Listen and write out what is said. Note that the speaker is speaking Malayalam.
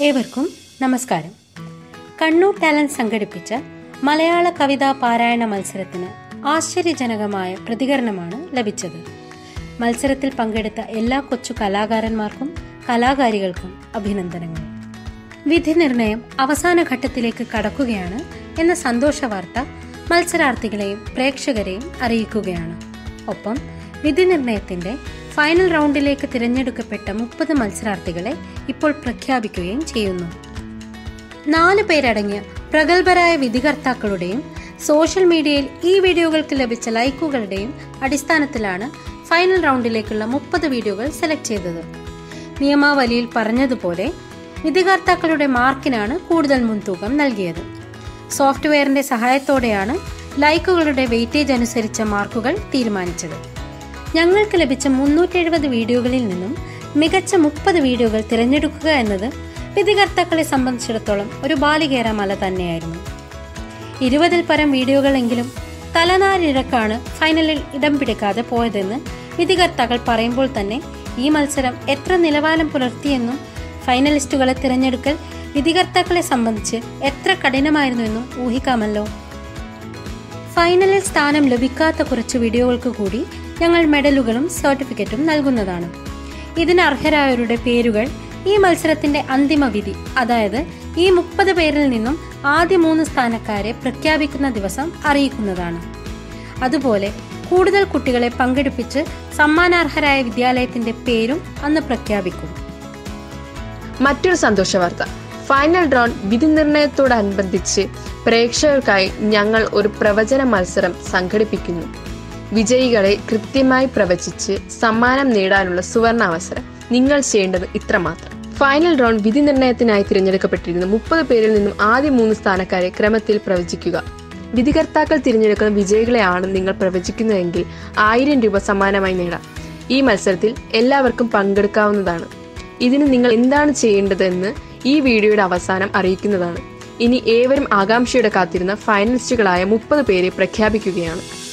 ഏവർക്കും നമസ്കാരം കണ്ണൂർ ടാലന്റ് സംഘടിപ്പിച്ച മലയാള കവിതാ പാരായണ മത്സരത്തിന് ആശ്ചര്യജനകമായ പ്രതികരണമാണ് ലഭിച്ചത് മത്സരത്തിൽ പങ്കെടുത്ത എല്ലാ കൊച്ചു കലാകാരന്മാർക്കും കലാകാരികൾക്കും അഭിനന്ദനങ്ങൾ വിധി നിർണയം അവസാന ഘട്ടത്തിലേക്ക് കടക്കുകയാണ് എന്ന സന്തോഷ വാർത്ത മത്സരാർത്ഥികളെയും പ്രേക്ഷകരെയും അറിയിക്കുകയാണ് ഒപ്പം വിധി നിർണയത്തിന്റെ ഫൈനൽ റൗണ്ടിലേക്ക് തിരഞ്ഞെടുക്കപ്പെട്ട മുപ്പത് മത്സരാർത്ഥികളെ ഇപ്പോൾ പ്രഖ്യാപിക്കുകയും ചെയ്യുന്നു നാല് പേരടങ്ങിയ പ്രഗത്ഭരായ വിധികർത്താക്കളുടെയും സോഷ്യൽ മീഡിയയിൽ ഈ വീഡിയോകൾക്ക് ലഭിച്ച ലൈക്കുകളുടെയും അടിസ്ഥാനത്തിലാണ് ഫൈനൽ റൗണ്ടിലേക്കുള്ള മുപ്പത് വീഡിയോകൾ സെലക്ട് ചെയ്തത് നിയമാവലിയിൽ പറഞ്ഞതുപോലെ വിധികർത്താക്കളുടെ മാർക്കിനാണ് കൂടുതൽ മുൻതൂക്കം നൽകിയത് സോഫ്റ്റ്വെയറിന്റെ സഹായത്തോടെയാണ് ലൈക്കുകളുടെ വെയിറ്റേജ് അനുസരിച്ച മാർക്കുകൾ തീരുമാനിച്ചത് ഞങ്ങൾക്ക് ലഭിച്ച മുന്നൂറ്റി എഴുപത് വീഡിയോകളിൽ നിന്നും മികച്ച മുപ്പത് വീഡിയോകൾ തിരഞ്ഞെടുക്കുക എന്നത് വിധികർത്താക്കളെ സംബന്ധിച്ചിടത്തോളം ഒരു ബാലികേറ മല തന്നെയായിരുന്നു ഇരുപതിൽ പരം വീഡിയോകളെങ്കിലും തലനാരിഴക്കാണ് ഫൈനലിൽ ഇടം പിടിക്കാതെ പോയതെന്ന് വിധികർത്താക്കൾ പറയുമ്പോൾ തന്നെ ഈ മത്സരം എത്ര നിലവാരം പുലർത്തിയെന്നും ഫൈനലിസ്റ്റുകളെ തിരഞ്ഞെടുക്കൽ വിധികർത്താക്കളെ സംബന്ധിച്ച് എത്ര കഠിനമായിരുന്നുവെന്നും ഊഹിക്കാമല്ലോ ഫൈനലിൽ സ്ഥാനം ലഭിക്കാത്ത കുറച്ച് വീഡിയോകൾക്ക് കൂടി ഞങ്ങൾ മെഡലുകളും സർട്ടിഫിക്കറ്റും നൽകുന്നതാണ് ഇതിന് അർഹരായവരുടെ പേരുകൾ ഈ മത്സരത്തിന്റെ അന്തിമ വിധി അതായത് ഈ മുപ്പത് പേരിൽ നിന്നും ആദ്യ മൂന്ന് സ്ഥാനക്കാരെ പ്രഖ്യാപിക്കുന്ന ദിവസം അറിയിക്കുന്നതാണ് അതുപോലെ കൂടുതൽ കുട്ടികളെ പങ്കെടുപ്പിച്ച് സമ്മാനാർഹരായ വിദ്യാലയത്തിന്റെ പേരും അന്ന് പ്രഖ്യാപിക്കും മറ്റൊരു സന്തോഷ വാർത്ത ഫൈനൽ റൗണ്ട് വിധി നിർണയത്തോടനുബന്ധിച്ച് പ്രേക്ഷകർക്കായി ഞങ്ങൾ ഒരു പ്രവചന മത്സരം സംഘടിപ്പിക്കുന്നു വിജയികളെ കൃത്യമായി പ്രവചിച്ച് സമ്മാനം നേടാനുള്ള സുവർണ അവസരം നിങ്ങൾ ചെയ്യേണ്ടത് ഇത്രമാത്രം ഫൈനൽ റൗണ്ട് വിധി നിർണയത്തിനായി തിരഞ്ഞെടുക്കപ്പെട്ടിരുന്ന മുപ്പത് പേരിൽ നിന്നും ആദ്യ മൂന്ന് സ്ഥാനക്കാരെ ക്രമത്തിൽ പ്രവചിക്കുക വിധികർത്താക്കൾ തിരഞ്ഞെടുക്കുന്ന വിജയികളെയാണ് നിങ്ങൾ പ്രവചിക്കുന്നതെങ്കിൽ ആയിരം രൂപ സമ്മാനമായി നേടാം ഈ മത്സരത്തിൽ എല്ലാവർക്കും പങ്കെടുക്കാവുന്നതാണ് ഇതിന് നിങ്ങൾ എന്താണ് ചെയ്യേണ്ടതെന്ന് ഈ വീഡിയോയുടെ അവസാനം അറിയിക്കുന്നതാണ് ഇനി ഏവരും ആകാംക്ഷയോടെ കാത്തിരുന്ന ഫൈനലിസ്റ്റുകളായ മുപ്പത് പേരെ പ്രഖ്യാപിക്കുകയാണ്